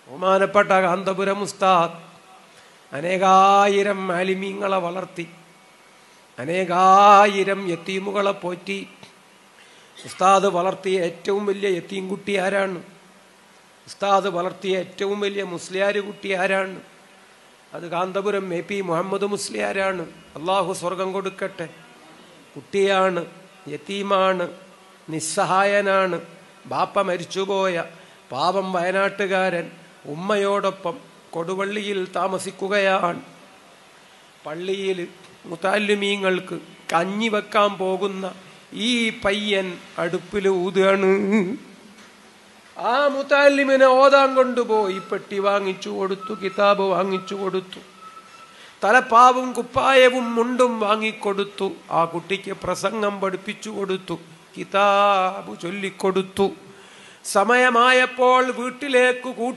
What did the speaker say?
ബഹുമാനപ്പെട്ട കാന്തപുരം ഉസ്താദ് അനേകായിരം മാലിമീങ്ങളെ വളർത്തി അനേകായിരം യത്തീമുകളെ പോറ്റി ഉസ്താദ് വളർത്തിയ ഏറ്റവും വലിയ യത്തീം കുട്ടി ആരാണ് ഉസ്താദ് വളർത്തിയ ഏറ്റവും വലിയ മുസ്ലിയാർ കുട്ടി ആരാണ് അത് കാന്തപുരം എ പി മുഹമ്മദ് മുസ്ലിയാരാണ് അള്ളാഹു സ്വർഗം കൊടുക്കട്ടെ കുട്ടിയാണ് യത്തീമാണ് നിസ്സഹായനാണ് ബാപ്പ മരിച്ചുപോയ പാപം വയനാട്ടുകാരൻ ഉമ്മയോടൊപ്പം കൊടുവള്ളിയിൽ താമസിക്കുകയാണ് പള്ളിയിൽ മുത്താലുമീങ്ങൾക്ക് കഞ്ഞി വെക്കാൻ പോകുന്ന ഈ പയ്യൻ അടുപ്പിൽ ഊതുകയാണ് ആ മുത്താലിമിനെ ഓതാൻ കൊണ്ടുപോയി പെട്ടി വാങ്ങിച്ചു കൊടുത്തു കിതാബ് വാങ്ങിച്ചു കൊടുത്തു തലപ്പാവും കുപ്പായവും മുണ്ടും വാങ്ങിക്കൊടുത്തു ആ കുട്ടിക്ക് പ്രസംഗം പഠിപ്പിച്ചു കൊടുത്തു കിതാബ് ചൊല്ലിക്കൊടുത്തു സമയമായപ്പോൾ വീട്ടിലേക്ക് കൂട്ടി